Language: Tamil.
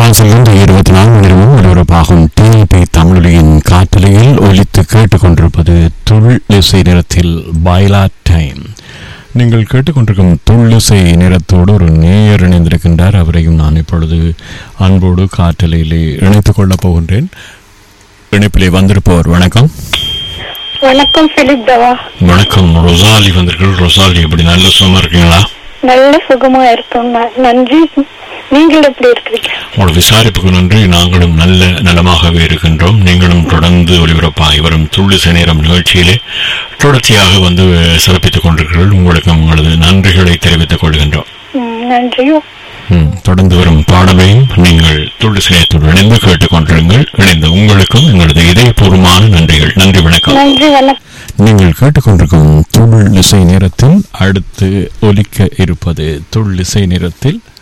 பிரான்சிலிருந்து இருபத்தி நான்கு நேரமும் ஒலிபரப்பாகும் டிடி தமிழொலியின் காற்றலையில் ஒலித்து கேட்டுக்கொண்டிருப்பது துள் இசை நிறத்தில் பைலா டைம் நீங்கள் கேட்டுக்கொண்டிருக்கும் துள்ளிசை நிறத்தோடு ஒரு நேயர் இணைந்திருக்கின்றார் அவரையும் நான் இப்பொழுது அன்போடு காற்றலையிலே இணைத்துக் கொள்ளப் போகின்றேன் இணைப்பிலே வந்திருப்பவர் வணக்கம் வணக்கம் பிலிப் தவா வணக்கம் ரொசாலி வந்திருக்கள் ரொசாலி எப்படி நல்ல சுகமா இருக்கீங்களா நல்ல சுகமா இருக்கோம் ந- நன்றி நீங்கள் எப்படி இருக்கிறீங்க உங்களோட விசாரிப்புக்கு நன்றி நாங்களும் நல்ல நலமாகவே இருக்கின்றோம் நீங்களும் தொடர்ந்து ஒளிபரப்பாகி வரும் துள்ளிசை நேரம் நிகழ்ச்சியிலே தொடர்ச்சியாக வந்து சிறப்பித்துக் கொண்டிருக்கிறீர்கள் உங்களுக்கு உங்களது நன்றிகளை தெரிவித்துக் கொள்கின்றோம் ம், நன்றி ம், தொடர்ந்து வரும் பாடமையும் நீங்கள் துள்ளிசை நேரத்தோடு இணைந்து கேட்டுக்கொண்டிருங்கள் இணைந்த உங்களுக்கும் எங்களது இதயபூர்வமான நன்றிகள் நன்றி வணக்கம் நன்றி வணக்கம் நீங்கள் கேட்டுக்கொண்டிருக்கும் துள் இசை நேரத்தில் அடுத்து ஒலிக்க இருப்பது துள் இசை நேரத்தில்